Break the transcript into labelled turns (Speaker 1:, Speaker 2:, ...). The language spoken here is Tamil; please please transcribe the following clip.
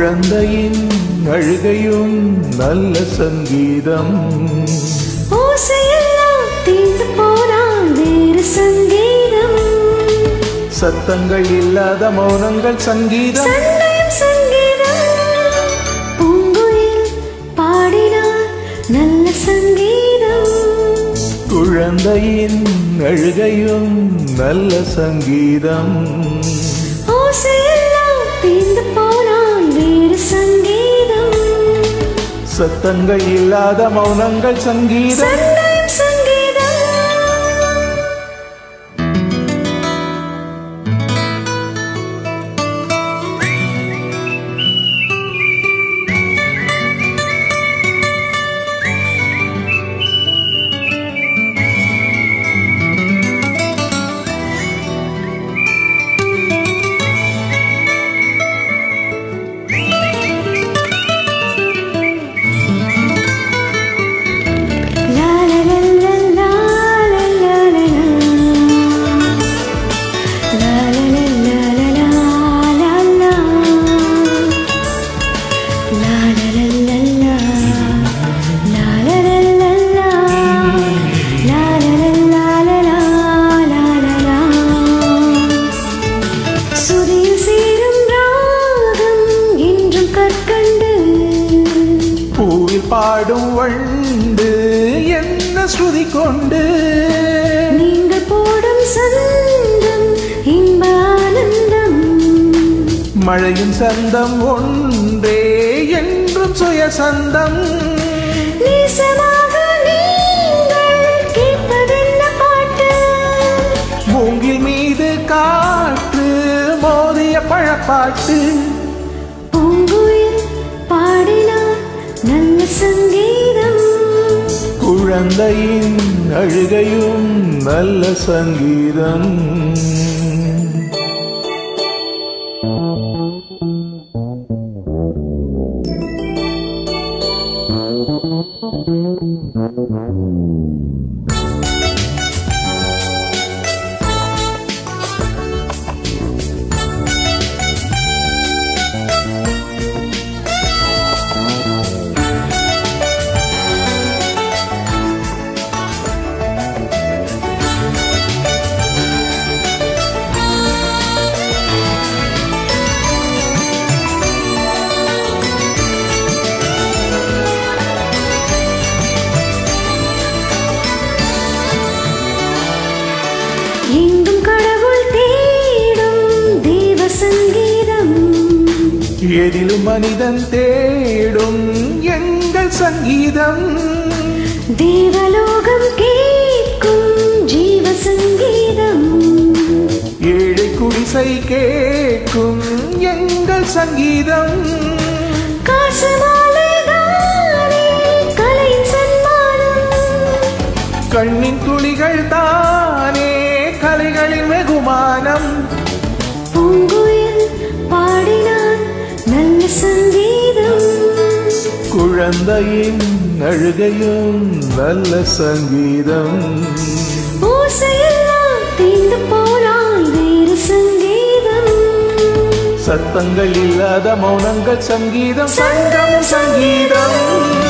Speaker 1: குழந்தையின் அழுகையும் நல்ல சங்கீதம்
Speaker 2: ஓசையெல்லாம் தீர்ந்து போனால் வேறு சங்கீதம்
Speaker 1: சத்தங்கள் இல்லாத மௌனங்கள் சங்கீதம்
Speaker 2: சண்டையும் சங்கீதம் பூங்குயில் பாடினார் நல்ல சங்கீதம்
Speaker 1: குழந்தையின் அழுகையும் நல்ல சங்கீதம்
Speaker 2: ஓசையெல்லாம் தீர்ந்து போனால் வேறு சங்கீதம்
Speaker 1: சத்தங்கள் இல்லாத மௌனங்கள் சங்கீதம்
Speaker 2: சண்டையும் சங்கீதம் La la la la la la la la la. La la la la la la la la. La la la la la. La la la la la. La la la la la la la la la. சுதியில் சேரும் ராகம் என்றும் கற்கண்டு
Speaker 1: பூவில் பாடும் வண்டு என்ன ஸ்ருதி கொண்டு
Speaker 2: நீங்கள் போடும் சந்தம் இன்ப ஆனந்தம்
Speaker 1: மழையின் சந்தம் ஒன்றே என்றும் சுயசந்தம்
Speaker 2: நேசமாக நீங்கள் கேட்பதென்ன பாட்டு
Speaker 1: மூங்கில் மீது காற்று மோதிய பழப்பாட்டு
Speaker 2: பூங்குயில் பாடினார் நல்ல சங்கீதம்
Speaker 1: குழந்தையின் அழுகையும் நல்ல சங்கீதம்
Speaker 2: எங்கும் கடவுள் தேடும் தேவ சங்கீதம்
Speaker 1: எதிலும் மனிதன் தேடும் எங்கள் சங்கீதம்
Speaker 2: தேவலோகம் கேட்கும் ஜீவ சங்கீதம்
Speaker 1: ஏழை குடிசை கேட்கும் எங்கள் சங்கீதம்
Speaker 2: காசு மாலைதானே கலையின் சன்மானம்
Speaker 1: கண்ணின் துளிகள் தானே கலைகளின் வெகுமானம்
Speaker 2: பூங்குயில் பாடினான் நல்ல சங்கீதம்
Speaker 1: குழந்தையின் அழுகையும் நல்ல சங்கீதம்
Speaker 2: ஓசையெல்லாம் தீர்ந்து போனால் வேறு சங்கீதம்
Speaker 1: சத்தங்கள் இல்லாத மௌனங்கள் சங்கீதம் சங்கம் சங்கீதம்